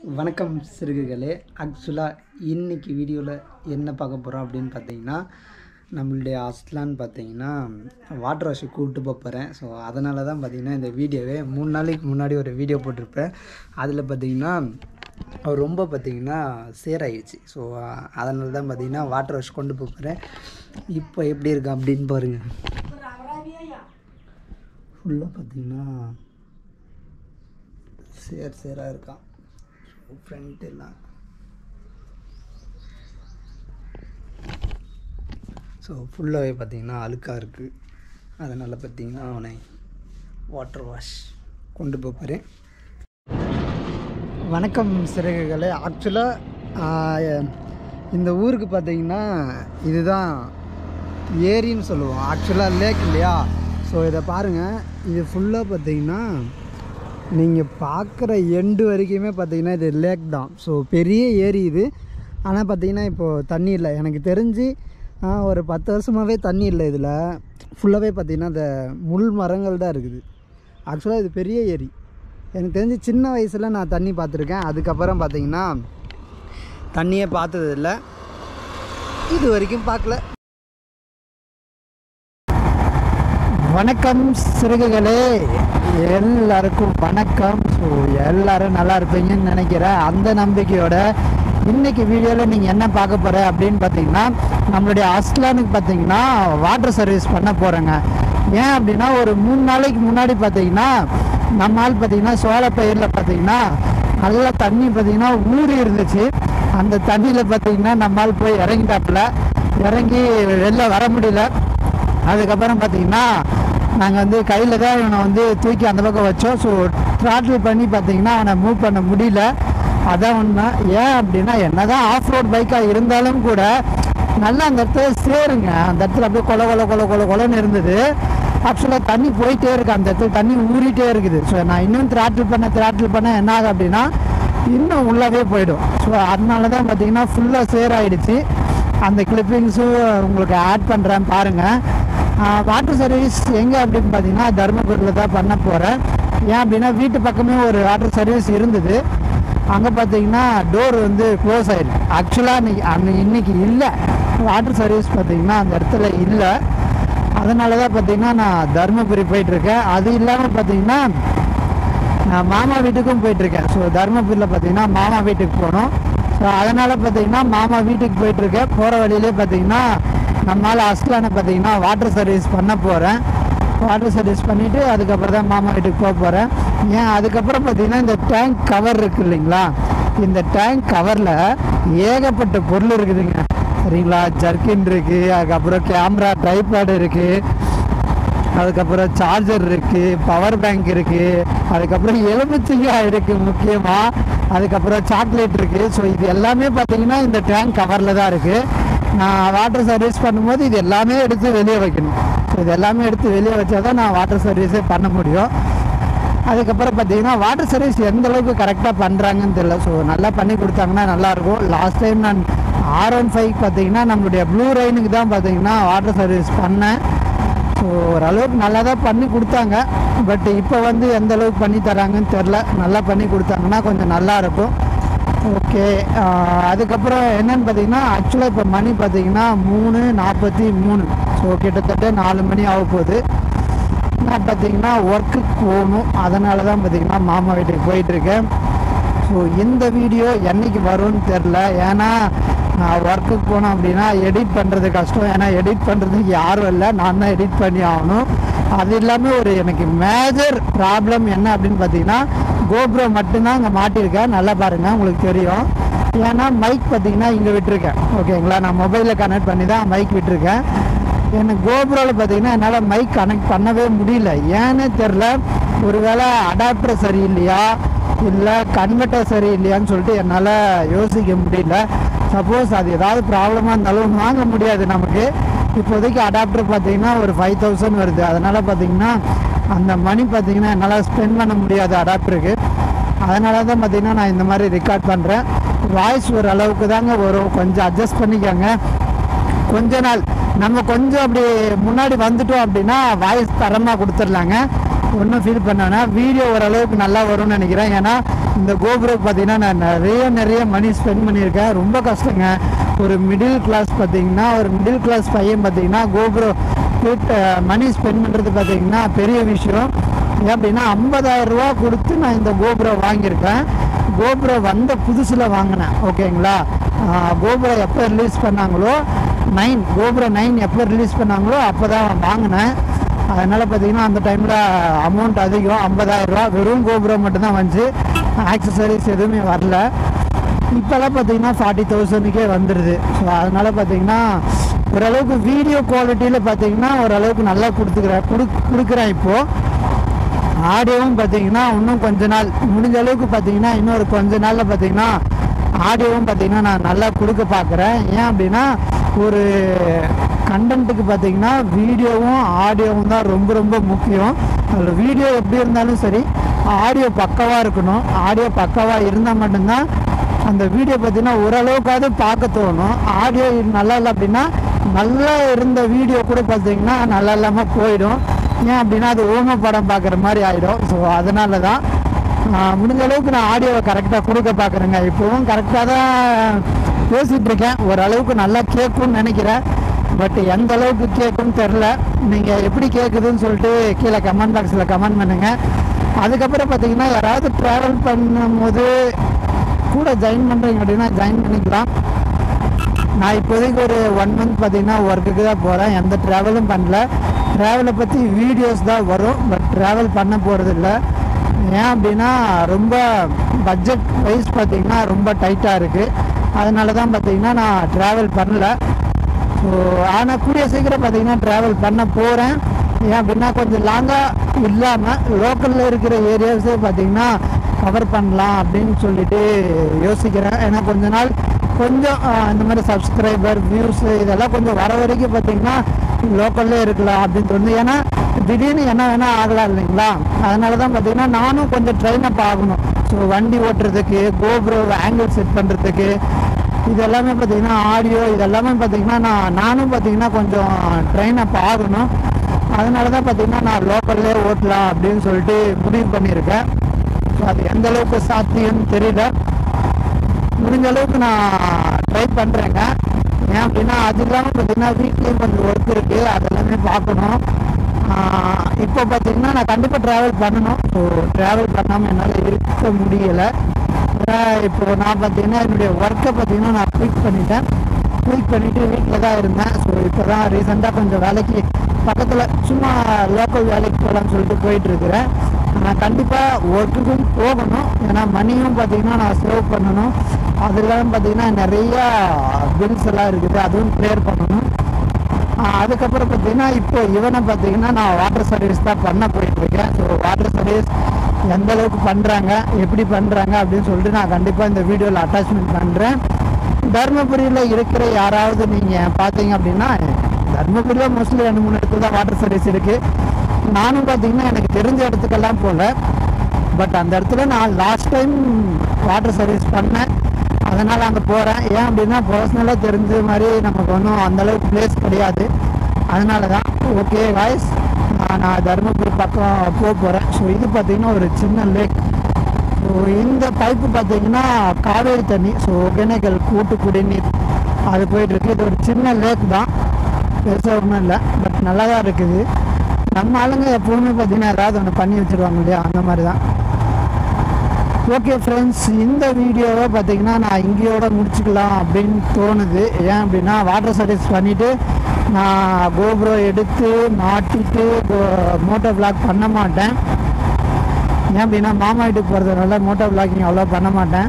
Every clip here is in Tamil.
வணக்கம் சிறுகுகளே ஆக்சுவலாக இன்னைக்கு வீடியோவில் என்ன பார்க்க போகிறோம் அப்படின்னு பார்த்தீங்கன்னா நம்மளுடைய அஸ்லான்னு பார்த்தீங்கன்னா வாட்டர் வாஷ் கூப்பிட்டு போக போகிறேன் ஸோ அதனால தான் பார்த்தீங்கன்னா இந்த வீடியோவே மூணு நாளைக்கு முன்னாடி ஒரு வீடியோ போட்டிருப்பேன் அதில் பார்த்தீங்கன்னா அவர் ரொம்ப பார்த்தீங்கன்னா சேராயிடுச்சு ஸோ அதனால தான் பார்த்தீங்கன்னா வாட்டர் வாஷ் கொண்டு போக போகிறேன் இப்போ எப்படி இருக்கு அப்படின்னு பாருங்கள் ஃபுல்லாக பார்த்தீங்கன்னா சேர் சேராக இருக்கான் ஃப்ரண்ட் எல்லாம் ஸோ ஃபுல்லாகவே பார்த்தீங்கன்னா அழுக்காக இருக்குது அதனால் பார்த்தீங்கன்னா அவனை வாட்டர் வாஷ் கொண்டு போக போகிறேன் வணக்கம் சிறகுகளே ஆக்சுவலாக இந்த ஊருக்கு பார்த்தீங்கன்னா இதுதான் ஏரின்னு சொல்லுவோம் ஆக்சுவலாக லேக் இல்லையா ஸோ இதை பாருங்கள் இது ஃபுல்லாக பார்த்தீங்கன்னா நீங்கள் பார்க்குற எண்டு வரைக்குமே பார்த்தீங்கன்னா இது லேக் தான் ஸோ பெரிய ஏரி இது ஆனால் பார்த்தீங்கன்னா இப்போது தண்ணி இல்லை எனக்கு தெரிஞ்சு ஆ, ஒரு பத்து வருஷமாகவே தண்ணி இல்லை இதில் ஃபுல்லாகவே பார்த்தீங்கன்னா இந்த முள் மரங்கள் தான் இருக்குது ஆக்சுவலாக இது பெரிய ஏரி எனக்கு தெரிஞ்சு சின்ன வயசில் நான் தண்ணி பார்த்துருக்கேன் அதுக்கப்புறம் பார்த்தீங்கன்னா தண்ணியே பார்த்தது இல்லை இது வரைக்கும் பார்க்கல வணக்கம் சிறுகுகளே எல்லாருக்கும் வணக்கம் ஸோ எல்லாரும் நல்லா இருப்பீங்கன்னு நினைக்கிறேன் அந்த நம்பிக்கையோட இன்னைக்கு வீடியோவில் நீங்கள் என்ன பார்க்க போகிற அப்படின்னு பார்த்தீங்கன்னா நம்மளுடைய அஸ்லானுக்கு பார்த்தீங்கன்னா வாட்டர் சர்வீஸ் பண்ண போகிறேங்க ஏன் அப்படின்னா ஒரு மூணு நாளைக்கு முன்னாடி பார்த்தீங்கன்னா நம்ம ஆள் பார்த்தீங்கன்னா சோள பயிரில் பார்த்தீங்கன்னா நல்லா தண்ணி பார்த்தீங்கன்னா ஊறி இருந்துச்சு அந்த தண்ணியில் பார்த்தீங்கன்னா நம்மால் போய் இறங்கிட்டாப்புல இறங்கி வெளில வர முடியல அதுக்கப்புறம் பார்த்தீங்கன்னா நாங்கள் வந்து கையில் தான் இவனை வந்து தூக்கி அந்த பக்கம் வச்சோம் ஸோ ட்ராட்டில் பண்ணி பார்த்தீங்கன்னா அவனை மூவ் பண்ண முடியல அதான் உண்மை ஏன் அப்படின்னா என்னதான் ஆஃப் ரோட் பைக்காக இருந்தாலும் கூட நல்லா அந்த இடத்துல சேருங்க அந்த இடத்துல அப்படியே கொல கொல கொல கொல கொலன்னு இருந்தது ஆக்சுவலாக தண்ணி போயிட்டே இருக்கு அந்த இடத்துல தண்ணி ஊறிட்டே இருக்குது ஸோ நான் இன்னும் த்ராட்டில் பண்ண த்ராட்டில் பண்ண என்ன ஆகும் அப்படின்னா இன்னும் உள்ளவே போயிடும் ஸோ அதனால தான் பார்த்தீங்கன்னா ஃபுல்லாக சேர் ஆயிடுச்சு அந்த கிளிப்பிங்ஸும் உங்களுக்கு ஆட் பண்ணுறேன் பாருங்கள் வாட்டர் சர்வீஸ் எங்கே அப்படின்னு பார்த்தீங்கன்னா தருமபுரியில் தான் பண்ண போகிறேன் ஏன் அப்படின்னா வீட்டு பக்கமே ஒரு வாட்டர் சர்வீஸ் இருந்தது அங்கே பார்த்தீங்கன்னா டோர் வந்து க்ளோஸ் ஆயிடுச்சு ஆக்சுவலாக இன்னைக்கு அன்னைக்கு இன்னைக்கு இல்லை வாட்டர் சர்வீஸ் பார்த்தீங்கன்னா அந்த இடத்துல இல்லை அதனால தான் பார்த்தீங்கன்னா நான் தருமபுரி போயிட்டுருக்கேன் அது இல்லாமல் பார்த்தீங்கன்னா நான் மாமா வீட்டுக்கும் போயிட்டுருக்கேன் ஸோ தருமபுரியில் பார்த்தீங்கன்னா மாமா வீட்டுக்கு போகணும் ஸோ அதனால் பார்த்தீங்கன்னா மாமா வீட்டுக்கு போயிட்டுருக்கேன் போகிற வழியிலே பார்த்தீங்கன்னா நம்மளால் அஸ்லானை பார்த்தீங்கன்னா வாட்டர் சர்வீஸ் பண்ண போகிறேன் வாட்டர் சர்வீஸ் பண்ணிவிட்டு அதுக்கப்புறம் தான் மாமா வீட்டுக்கு போக போகிறேன் ஏன் அதுக்கப்புறம் பார்த்தீங்கன்னா இந்த டேங்க் கவர் இருக்கு இல்லைங்களா இந்த டேங்க் கவரில் ஏகப்பட்ட பொருள் இருக்குதுங்க சரிங்களா ஜர்க்கின் இருக்குது அதுக்கப்புறம் கேமரா ட்ரைபேட் இருக்குது அதுக்கப்புறம் சார்ஜர் இருக்கு பவர் பேங்க் இருக்கு அதுக்கப்புறம் எலுமிச்சங்காய் இருக்கு முக்கியமா அதுக்கப்புறம் சாக்லேட் இருக்கு ஸோ இது எல்லாமே பார்த்தீங்கன்னா இந்த டேங்க் கவரில் தான் இருக்கு நான் வாட்டர் சர்வீஸ் பண்ணும்போது இது எல்லாமே எடுத்து வெளியே வைக்கணும் ஸோ இது எல்லாமே எடுத்து வெளியே வச்சா தான் நான் வாட்டர் சர்வீஸே பண்ண முடியும் அதுக்கப்புறம் பார்த்தீங்கன்னா வாட்டர் சர்வீஸ் எந்த அளவுக்கு கரெக்டாக பண்ணுறாங்கன்னு தெரியல ஸோ நல்லா பண்ணி கொடுத்தாங்கன்னா நல்லாயிருக்கும் லாஸ்ட் டைம் நான் ஆர் ஒன் ஃபைவ் பார்த்தீங்கன்னா நம்மளுடைய ப்ளூ ரெயினுக்கு தான் பார்த்தீங்கன்னா வாட்டர் சர்வீஸ் பண்ணேன் ஸோ ஓரளவுக்கு நல்லா தான் பண்ணி கொடுத்தாங்க பட் இப்போ வந்து எந்த அளவுக்கு பண்ணி தராங்கன்னு தெரில நல்லா பண்ணி கொடுத்தாங்கன்னா கொஞ்சம் நல்லா இருக்கும் ஓகே அதுக்கப்புறம் என்னன்னு பார்த்தீங்கன்னா ஆக்சுவலாக இப்போ மணி பார்த்தீங்கன்னா மூணு நாற்பத்தி மூணு ஸோ கிட்டத்தட்ட நாலு மணி ஆக போகுது நான் பார்த்தீங்கன்னா ஒர்க்குக்கு போகணும் அதனால தான் பார்த்தீங்கன்னா மாமா வீட்டுக்கு போயிட்டுருக்கேன் ஸோ இந்த வீடியோ என்னைக்கு வரும்னு தெரில ஏன்னா நான் ஒர்க்குக்கு போனோம் அப்படின்னா எடிட் பண்ணுறது கஷ்டம் ஏன்னா எடிட் பண்ணுறதுக்கு யாரும் இல்லை நான் தான் எடிட் பண்ணி ஆகணும் அது இல்லாமல் ஒரு எனக்கு மேஜர் ப்ராப்ளம் என்ன அப்படின்னு பார்த்தீங்கன்னா கோப்ரோ மட்டும்தான் இங்கே மாட்டியிருக்கேன் நல்லா பாருங்கள் உங்களுக்கு தெரியும் ஏன்னா மைக் பார்த்தீங்கன்னா இங்கே விட்டுருக்கேன் ஓகேங்களா நான் மொபைலில் கனெக்ட் பண்ணி தான் மைக் விட்டுருக்கேன் எனக்கு கோபுரோவில் பார்த்தீங்கன்னா என்னால் மைக் கனெக்ட் பண்ணவே முடியல ஏன்னு தெரில ஒருவேளை அடாப்டர் சரியில்லையா இல்லை கன்வெர்ட்டர் சரியில்லையான்னு சொல்லிட்டு என்னால் யோசிக்க முடியல சப்போஸ் அது ஏதாவது ப்ராப்ளமாக இருந்தாலும் வாங்க முடியாது நமக்கு இப்போதைக்கு அடாப்டர் பார்த்தீங்கன்னா ஒரு ஃபைவ் தௌசண்ட் வருது அதனால் பார்த்தீங்கன்னா அந்த மணி பார்த்தீங்கன்னா என்னால் ஸ்பெண்ட் பண்ண முடியாது அடாப்டருக்கு அதனால தான் பார்த்தீங்கன்னா நான் இந்த மாதிரி ரெக்கார்ட் பண்ணுறேன் வாய்ஸ் ஒரு அளவுக்கு தாங்க வரும் கொஞ்சம் அட்ஜஸ்ட் பண்ணிக்கோங்க கொஞ்ச நாள் நம்ம கொஞ்சம் அப்படி முன்னாடி வந்துட்டோம் அப்படின்னா வாய்ஸ் தரமாக கொடுத்துடலாங்க ஒன்றும் ஃபீல் பண்ணேன்னா வீடியோ ஓரளவுக்கு நல்லா வரும்னு நினைக்கிறேன் ஏன்னா இந்த கோபுரம் பார்த்தீங்கன்னா நான் நிறைய நிறைய மணி ஸ்பெண்ட் பண்ணியிருக்கேன் ரொம்ப கஷ்டங்க ஒரு மிடில் கிளாஸ் பார்த்தீங்கன்னா ஒரு மிடில் கிளாஸ் பையன் பார்த்தீங்கன்னா கோபுரம் போயிட்டு மணி ஸ்பெண்ட் பண்ணுறது பார்த்தீங்கன்னா பெரிய விஷயம் ஏன் அப்படின்னா 50000 ரூபா கொடுத்து நான் இந்த கோபுரம் வாங்கியிருக்கேன் கோபுரம் வந்த புதுசில் வாங்கினேன் ஓகேங்களா ஆஹ் கோபுரம் எப்போ ரிலீஸ் பண்ணாங்களோ நைன் கோபுரம் நைன் எப்போ ரிலீஸ் பண்ணாங்களோ அப்போ தான் வாங்கினேன் அதனால் பார்த்தீங்கன்னா அந்த டைமில் அமௌண்ட் அதிகம் 50000 ரூபா வெறும் கோபுரம் மட்டும்தான் வந்துச்சு ஆக்சசரிஸ் எதுவுமே வரல இப்போல்லாம் பார்த்தீங்கன்னா ஃபார்ட்டி தௌசண்ட்க்கே வந்துடுது ஸோ அதனால் பார்த்தீங்கன்னா ஓரளவுக்கு வீடியோ குவாலிட்டியில் பார்த்தீங்கன்னா ஓரளவுக்கு நல்லா கொடுத்துக்கிறேன் கொடு கொடுக்குறேன் இப்போது ஆடியோவும் பார்த்தீங்கன்னா இன்னும் கொஞ்ச நாள் முடிஞ்ச அளவுக்கு பார்த்தீங்கன்னா இன்னொரு கொஞ்ச நாளில் பார்த்தீங்கன்னா ஆடியோவும் பார்த்தீங்கன்னா நான் நல்லா கொடுக்க பார்க்குறேன் ஏன் அப்படின்னா ஒரு கண்டென்ட்டுக்கு பார்த்தீங்கன்னா வீடியோவும் ஆடியோவும் தான் ரொம்ப ரொம்ப முக்கியம் அதில் வீடியோ எப்படி இருந்தாலும் சரி ஆடியோ பக்கவாக இருக்கணும் ஆடியோ பக்கவாக இருந்தால் மட்டும்தான் அந்த வீடியோ பார்த்தீங்கன்னா ஓரளவுக்காவது பார்க்க தோணும் ஆடியோ நல்லா இல்லை அப்படின்னா நல்லா இருந்த வீடியோ கூட பார்த்தீங்கன்னா நல்லா இல்லாமல் போயிடும் ஏன் அப்படின்னா அது ஓம படம் பார்க்குற மாதிரி ஆகிடும் ஸோ அதனால தான் ஆஹ், முடிஞ்ச அளவுக்கு நான் ஆடியோவை கரெக்டாக கொடுக்க பார்க்குறேங்க இப்போவும் கரெக்டாக தான் பேசிகிட்டு இருக்கேன் ஓரளவுக்கு நல்லா கேட்கும்னு நினைக்கிறேன் பட் எந்த அளவுக்கு கேட்கும்னு தெரில நீங்கள் எப்படி கேட்குதுன்னு சொல்லிட்டு கீழே கமெண்ட் பாக்ஸில் கமெண்ட் பண்ணுங்கள் அதுக்கப்புறம் பார்த்தீங்கன்னா யாராவது ட்ராவல் பண்ணும்போது கூட ஜாயின் பண்ணுறீங்க அப்படின்னா ஜாயின் பண்ணிக்கலாம் நான் இப்போதைக்கு ஒரு ஒன் மந்த் பார்த்தீங்கன்னா ஒர்க்குக்கு தான் போகிறேன் எந்த ட்ராவலும் பண்ணல ட்ராவலை பற்றி வீடியோஸ் தான் வரும் பட் ட்ராவல் பண்ண போகிறது இல்லை ஏன் அப்படின்னா ரொம்ப பட்ஜெட் வைஸ் பார்த்தீங்கன்னா ரொம்ப டைட்டாக இருக்குது அதனால தான் பார்த்தீங்கன்னா நான் ட்ராவல் பண்ணல ஸோ ஆனால் கூடிய சீக்கிரம் பார்த்தீங்கன்னா ட்ராவல் பண்ண போகிறேன் ஏன் அப்படின்னா கொஞ்சம் லாங்காக இல்லாமல் லோக்கலில் இருக்கிற ஏரியாஸே பார்த்தீங்கன்னா கவர் பண்ணலாம் அப்படின்னு சொல்லிட்டு யோசிக்கிறேன் ஏன்னா கொஞ்ச நாள் கொஞ்சம் ஆஹ், இந்த மாதிரி சப்ஸ்கிரைபர் வியூஸ் இதெல்லாம் கொஞ்சம் வர வரைக்கும் பார்த்தீங்கன்னா லோக்கல்லே இருக்கலாம் அப்படின்னு தோணுது ஏன்னா திடீர்னு என்ன வேணால் ஆகலாம் இல்லைங்களா அதனால தான் பார்த்தீங்கன்னா நானும் கொஞ்சம் ட்ரெயின் அப் ஆகணும் ஸோ வண்டி ஓட்டுறதுக்கு கோப்ரோ ஆங்கிள் செட் பண்ணுறதுக்கு இது எல்லாமே பார்த்தீங்கன்னா ஆடியோ இது எல்லாமே பார்த்தீங்கன்னா நான் நானும் பார்த்தீங்கன்னா கொஞ்சம் ட்ரெயின் அப் ஆகணும் அதனால தான் பார்த்தீங்கன்னா நான் லோக்கல்லே ஓட்டலாம் அப்படின்னு சொல்லிட்டு முடிவு பண்ணியிருக்கேன் ஸோ அது எந்த அளவுக்கு சாத்தியம்னு தெரியல முடிஞ்ச அளவுக்கு நான் ட்ரை பண்ணுறேங்க ஏன் அப்படின்னா அது இல்லாமல் பார்த்தீங்கன்னா வீட்லேயும் கொஞ்சம் ஒர்க் இருக்குது அதெல்லாமே பார்க்கணும் ஆஹ் இப்போ பார்த்தீங்கன்னா நான் கண்டிப்பாக ட்ராவல் பண்ணணும் ஸோ ட்ராவல் பண்ணாமல் என்னால் இருக்க முடியலை ஏன்னா இப்போ நான் பார்த்தீங்கன்னா என்னுடைய ஒர்க்கை பார்த்தீங்கன்னா நான் குயிக் பண்ணிட்டேன் குயிக் பண்ணிவிட்டு வீட்டில் தான் இருந்தேன் ஸோ இப்போ தான் ரீசெண்டாக கொஞ்சம் வேலைக்கு பக்கத்தில் சும்மா லோக்கல் வேலைக்கு போகலான்னு சொல்லிட்டு போயிட்டுருக்கிறேன் நான் கண்டிப்பாக ஒர்க்குக்கும் போகணும் ஏன்னா மணியும் பார்த்தீங்கன்னா நான் சேவ் பண்ணணும் அதெல்லாம் பார்த்தீங்கன்னா நிறையா பில்ஸ் எல்லாம் இருக்குது அதுவும் கிளியர் பண்ணணும் ஆஹ் அதுக்கப்புறம் பார்த்தீங்கன்னா இப்போ இவனை பார்த்தீங்கன்னா நான் வாட்டர் சர்வீஸ் தான் பண்ண போயிட்டுருக்கேன் ஸோ வாட்டர் சர்வீஸ் எந்த அளவுக்கு பண்ணுறாங்க எப்படி பண்ணுறாங்க அப்படின்னு சொல்லிட்டு நான் கண்டிப்பாக இந்த வீடியோவில் அட்டாச்மெண்ட் பண்ணுறேன் தருமபுரியில் இருக்கிற யாராவது நீங்கள் பார்த்தீங்க அப்படின்னா தருமபுரியில் மோஸ்ட்லி ரெண்டு மூணு இடத்துல தான் வாட்டர் சர்வீஸ் இருக்குது நானும் பார்த்தீங்கன்னா எனக்கு தெரிஞ்ச இடத்துக்கெல்லாம் போகல பட் அந்த இடத்துல நான் லாஸ்ட் டைம் வாட்டர் சர்வீஸ் பண்ணேன் அதனால் அங்கே போகிறேன் ஏன் அப்படின்னா பர்சனலாக தெரிஞ்ச மாதிரி நமக்கு ஒன்றும் அந்தளவுக்கு பிளேஸ் கிடையாது அதனால தான் ஓகே வாய்ஸ் நான் தருமபுரி பக்கம் போக போகிறேன் ஸோ இது பார்த்தீங்கன்னா ஒரு சின்ன லேக் ஸோ இந்த பைப்பு பார்த்தீங்கன்னா காவேரி தண்ணி ஸோ ஒகேனக்கல் கூட்டு குடிநீர் அது போயிட்டுருக்கு இது ஒரு சின்ன லேக் தான் பெருசாக ஒன்றும் இல்லை பட் நல்லா தான் இருக்குது நம்ம ஆளுங்க எப்பவுமே பார்த்தீங்கன்னா ஏதாவது ஒன்று பண்ணி வச்சுருவாங்க இல்லையா அந்த மாதிரி தான் ஓகே ஃப்ரெண்ட்ஸ் இந்த வீடியோவை பார்த்தீங்கன்னா நான் இங்கேயோட முடிச்சுக்கலாம் அப்படின்னு தோணுது ஏன் அப்படின்னா வாட்டர் சர்வீஸ் பண்ணிவிட்டு நான் கோபுரோ எடுத்து மாட்டிட்டு மோட்டோ பிளாக் பண்ண மாட்டேன் ஏன் அப்படின்னா மாமா வீட்டுக்கு போகிறதுனால மோட்டோ பிளாக்கிங் அவ்வளோ பண்ண மாட்டேன்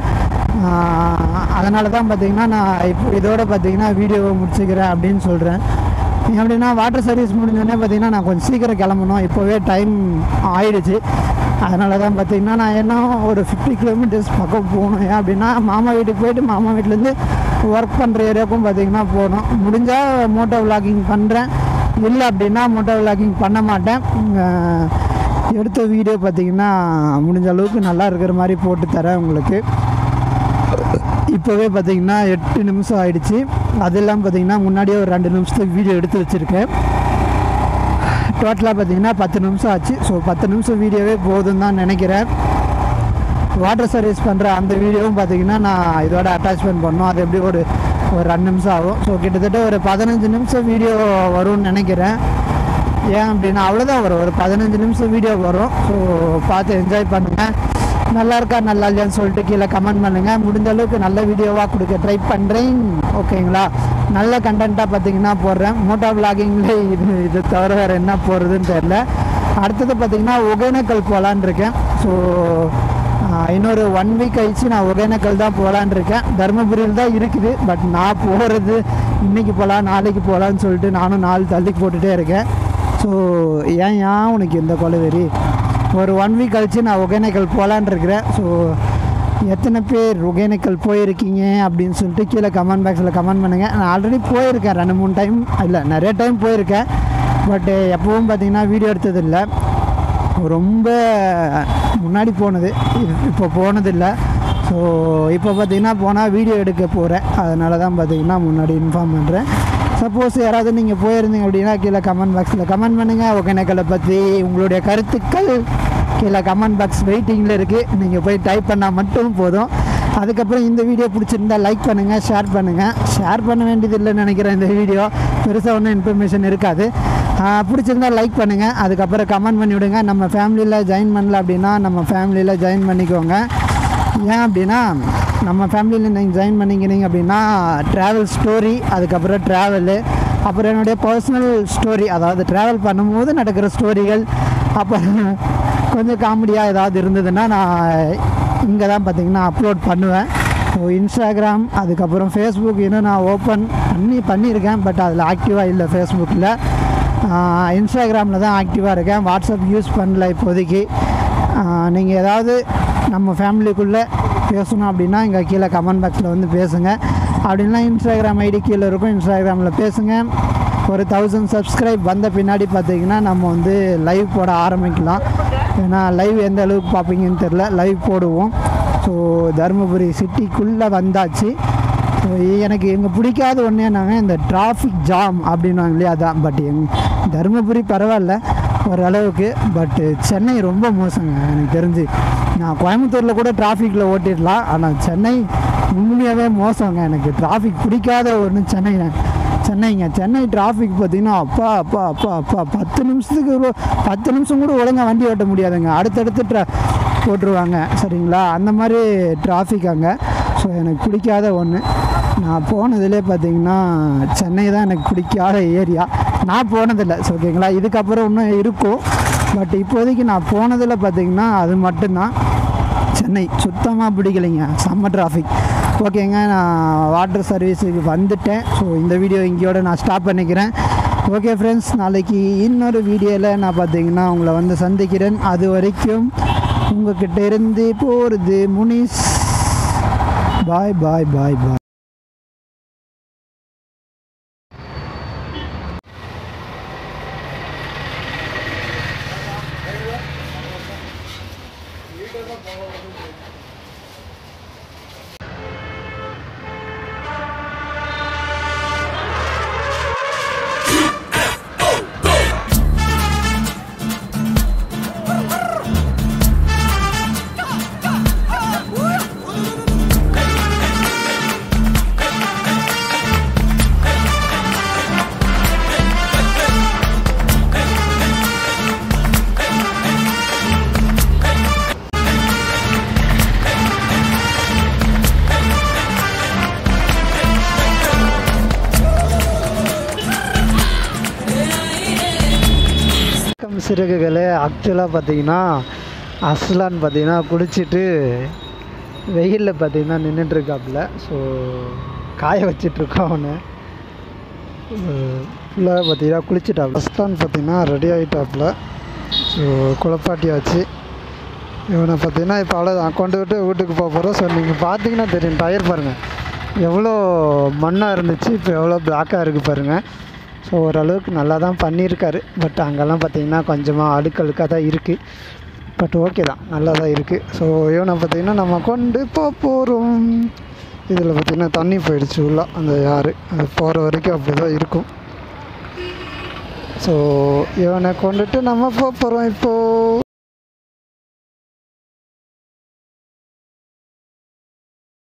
அதனால தான் பார்த்தீங்கன்னா நான் இப்போ இதோட பார்த்தீங்கன்னா வீடியோவை முடிச்சுக்கிறேன் அப்படின்னு சொல்கிறேன் ஏன் அப்படின்னா வாட்டர் சர்வீஸ் முடிஞ்சோடனே பார்த்தீங்கன்னா நான் கொஞ்சம் சீக்கிரம் கிளம்பணும் இப்போவே டைம் ஆயிடுச்சு அதனால தான் பார்த்தீங்கன்னா நான் என்ன ஒரு ஃபிஃப்டி கிலோமீட்டர்ஸ் பக்கம் போகணும் ஏன் அப்படின்னா மாமா வீட்டுக்கு போயிட்டு மாமா வீட்டிலேருந்து ஒர்க் பண்ணுற ஏரியாவுக்கும் பார்த்தீங்கன்னா போகணும் முடிஞ்சால் மோட்டோ விளாகிங் பண்ணுறேன் இல்லை அப்படின்னா மோட்டோ விளாகிங் பண்ண மாட்டேன் அஹ் எடுத்த வீடியோ பார்த்தீங்கன்னா முடிஞ்ச அளவுக்கு நல்லா இருக்கிற மாதிரி போட்டு தரேன் உங்களுக்கு இப்போவே பார்த்தீங்கன்னா எட்டு நிமிஷம் ஆயிடுச்சு அதெல்லாம் பார்த்தீங்கன்னா முன்னாடியே ஒரு ரெண்டு நிமிஷத்துக்கு வீடியோ எடுத்து வச்சுருக்கேன் டோட்டலாக பார்த்தீங்கன்னா பத்து நிமிஷம் ஆச்சு ஸோ பத்து நிமிஷம் வீடியோவே போதும் தான் நினைக்கிறேன் வாட்டர் சர்வீஸ் பண்ணுற அந்த வீடியோவும் பார்த்தீங்கன்னா நான் இதோட அட்டாச்மெண்ட் பண்ணோம் அது எப்படி ஒரு ஒரு ரெண்டு நிமிஷம் ஆகும் ஸோ கிட்டத்தட்ட ஒரு பதினஞ்சு நிமிஷம் வீடியோ வரும்னு நினைக்கிறேன் ஏன் அப்படின்னா அவ்வளோதான் வரும் ஒரு பதினஞ்சு நிமிஷம் வீடியோ வரும் ஸோ பார்த்து என்ஜாய் பண்ணுங்கள் நல்லா இருக்கா நல்லா இல்லையான்னு சொல்லிட்டு கீழே கமெண்ட் பண்ணுங்கள் முடிஞ்ச அளவுக்கு நல்ல வீடியோவாக கொடுக்க ட்ரை பண்ணுறேன் ஓகேங்களா நல்ல கண்டென்ட்டாக பார்த்தீங்கன்னா போடுறேன் மோட்டோ விளாகிங்கில் இது இது தவிர வேறு என்ன போடுறதுன்னு தெரில அடுத்தது பார்த்தீங்கன்னா ஒகேனக்கல் போகலான் இருக்கேன் ஸோ இன்னொரு ஒன் வீக் கழிச்சு நான் ஒகேனக்கல் தான் போகலான் இருக்கேன் தருமபுரியில் தான் இருக்குது பட் நான் போகிறது இன்னைக்கு போகலாம் நாளைக்கு போகலான்னு சொல்லிட்டு நானும் நாலு தள்ளி போட்டுகிட்டே இருக்கேன் ஸோ ஏன் ஏன் உனக்கு இந்த கொலவெறி ஒரு ஒன் வீக் கழிச்சு நான் ஒகேனக்கல் போகலான் இருக்கிறேன் ஸோ எத்தனை பேர் ஒகேனக்கல் போயிருக்கீங்க அப்படின்னு சொல்லிட்டு கீழே கமெண்ட் பாக்ஸில் கமெண்ட் பண்ணுங்கள் நான் ஆல்ரெடி போயிருக்கேன் ரெண்டு மூணு டைம் இல்லை நிறைய டைம் போயிருக்கேன் பட்டு எப்பவும் பார்த்தீங்கன்னா வீடியோ எடுத்ததில்லை ரொம்ப முன்னாடி போனது இ- இப்போ போனதில்லை ஸோ இப்போ பார்த்தீங்கன்னா போனால் வீடியோ எடுக்க போகிறேன் அதனால தான் பார்த்தீங்கன்னா முன்னாடி இன்ஃபார்ம் பண்ணுறேன் சப்போஸ் யாராவது நீங்கள் போயிருந்தீங்க அப்படின்னா கீழே கமெண்ட் பாக்ஸில் கமெண்ட் பண்ணுங்கள் ஒகேனக்கலை பற்றி உங்களுடைய கருத்துக்கள் கீழே கமெண்ட் பாக்ஸ் வெயிட்டிங்கில் இருக்குது நீங்கள் போய் டைப் பண்ணால் மட்டும் போதும் அதுக்கப்புறம் இந்த வீடியோ பிடிச்சிருந்தா லைக் பண்ணுங்கள் ஷேர் பண்ணுங்கள் ஷேர் பண்ண வேண்டியது இல்லைன்னு நினைக்கிறேன் இந்த வீடியோ பெருசாக ஒன்றும் இன்ஃபர்மேஷன் இருக்காது ஆஹ் பிடிச்சிருந்தா லைக் பண்ணுங்கள் அதுக்கப்புறம் கமெண்ட் பண்ணி விடுங்க நம்ம ஃபேமிலியில் ஜாயின் பண்ணல அப்படின்னா நம்ம ஃபேமிலியில் ஜாயின் பண்ணிக்கோங்க ஏன் அப்படின்னா நம்ம ஃபேமிலியில் நீங்கள் ஜாயின் பண்ணிக்கிறீங்க அப்படின்னா ட்ராவல் ஸ்டோரி அதுக்கப்புறம் ட்ராவலு அப்புறம் என்னுடைய பர்சனல் ஸ்டோரி அதாவது ட்ராவல் பண்ணும்போது நடக்கிற ஸ்டோரிகள் அப்புறம் கொஞ்சம் காமெடியாக ஏதாவது இருந்ததுன்னா நான் இங்கே தான் பார்த்தீங்கன்னா அப்லோட் பண்ணுவேன் ஸோ இன்ஸ்டாகிராம் அதுக்கப்புறம் ஃபேஸ்புக் இன்னும் நான் ஓப்பன் பண்ணி பண்ணியிருக்கேன் பட் அதில் ஆக்டிவாக இல்லை ஃபேஸ்புக்கில் இன்ஸ்டாகிராமில் தான் ஆக்டிவாக இருக்கேன் வாட்ஸ்அப் யூஸ் பண்ணல இப்போதைக்கு நீங்கள் ஏதாவது நம்ம ஃபேமிலிக்குள்ளே பேசணும் அப்படின்னா இங்கே கீழே கமெண்ட் பாக்ஸில் வந்து பேசுங்க அப்படின்னா இன்ஸ்டாகிராம் ஐடி கீழே இருக்கும் இன்ஸ்டாகிராமில் பேசுங்க ஒரு தௌசண்ட் சப்ஸ்கிரைப் வந்த பின்னாடி பார்த்தீங்கன்னா நம்ம வந்து லைவ் போட ஆரம்பிக்கலாம் ஏன்னா லைவ் எந்த அளவுக்கு பார்ப்பீங்கன்னு தெரில லைவ் போடுவோம் ஸோ தருமபுரி சிட்டிக்குள்ளே வந்தாச்சு ஸோ எனக்கு எங்கே பிடிக்காத ஒன்றே நாங்கள் இந்த டிராஃபிக் ஜாம் அப்படின்வாங்க இல்லையா அதான் பட் எங் தருமபுரி பரவாயில்ல ஓரளவுக்கு பட்டு சென்னை ரொம்ப மோசங்க எனக்கு தெரிஞ்சு நான் கோயம்புத்தூரில் கூட டிராஃபிக்கில் ஓட்டிடலாம் ஆனால் சென்னை உண்மையாகவே மோசங்க எனக்கு டிராஃபிக் பிடிக்காத ஒன்று சென்னை சென்னைங்க சென்னை டிராஃபிக் பார்த்தீங்கன்னா அப்பா அப்பா அப்பா அப்பா பத்து நிமிஷத்துக்கு ஒரு- பத்து நிமிஷம் கூட ஒழுங்கா வண்டி ஓட்ட முடியாதுங்க அடுத்தடுத்து ட்ரா போட்டுருவாங்க சரிங்களா அந்த மாதிரி டிராஃபிக் அங்கே ஸோ எனக்கு பிடிக்காத ஒன்று நான் போனதுலே பார்த்தீங்கன்னா சென்னை தான் எனக்கு பிடிக்காத ஏரியா நான் போனதில்லை ஸோ ஓகேங்களா இதுக்கப்புறம் இன்னும் இருக்கும் பட் இப்போதைக்கு நான் போனதில் பார்த்தீங்கன்னா அது மட்டும்தான் சென்னை சுத்தமாக பிடிக்கலைங்க செம்ம டிராஃபிக் ஓகேங்க நான் வாட்டர் சர்வீஸுக்கு வந்துட்டேன் ஸோ இந்த வீடியோ இங்கேயோட நான் ஸ்டாப் பண்ணிக்கிறேன் ஓகே ஃப்ரெண்ட்ஸ் நாளைக்கு இன்னொரு வீடியோவில் நான் பார்த்தீங்கன்னா உங்களை வந்து சந்திக்கிறேன் அது வரைக்கும் உங்ககிட்ட இருந்து போகிறது முனிஸ் பாய் பாய் பாய் பாய் வணக்கம் சிறகுகளே ஆக்சுவலாக பார்த்தீங்கன்னா அஸ்லான் பார்த்தீங்கன்னா குளிச்சுட்டு வெயிலில் பார்த்தீங்கன்னா நின்றுட்டுருக்காப்புல ஸோ காய வச்சிட்ருக்கோம் அவனை ஃபுல்லாக பார்த்தீங்கன்னா குளிச்சுட்டாப்புல அஸ்லான் பார்த்தீங்கன்னா ரெடி ஆகிட்டாப்புல ஸோ குளப்பாட்டியாச்சு இவனை பார்த்தீங்கன்னா இப்போ அவ்வளோதான் கொண்டு விட்டு வீட்டுக்கு போக போகிறோம் ஸோ நீங்கள் பார்த்தீங்கன்னா தெரியும் டயர் பாருங்கள் எவ்வளோ மண்ணாக இருந்துச்சு இப்போ எவ்வளோ பிளாக்காக இருக்குது பாருங்கள் ஸோ ஓரளவுக்கு நல்லா தான் பண்ணியிருக்காரு பட் அங்கெல்லாம் பார்த்தீங்கன்னா கொஞ்சமாக அழுக்கழுக்காக தான் இருக்குது பட் ஓகே தான் நல்லா தான் இருக்குது ஸோ இவனை பார்த்தீங்கன்னா நம்ம கொண்டு போக போகிறோம் இதில் பார்த்தீங்கன்னா தண்ணி போயிடுச்சு உள்ள அந்த யார் அது போகிற வரைக்கும் அப்படி தான் இருக்கும் ஸோ இவனை கொண்டுட்டு நம்ம போக போகிறோம் இப்போது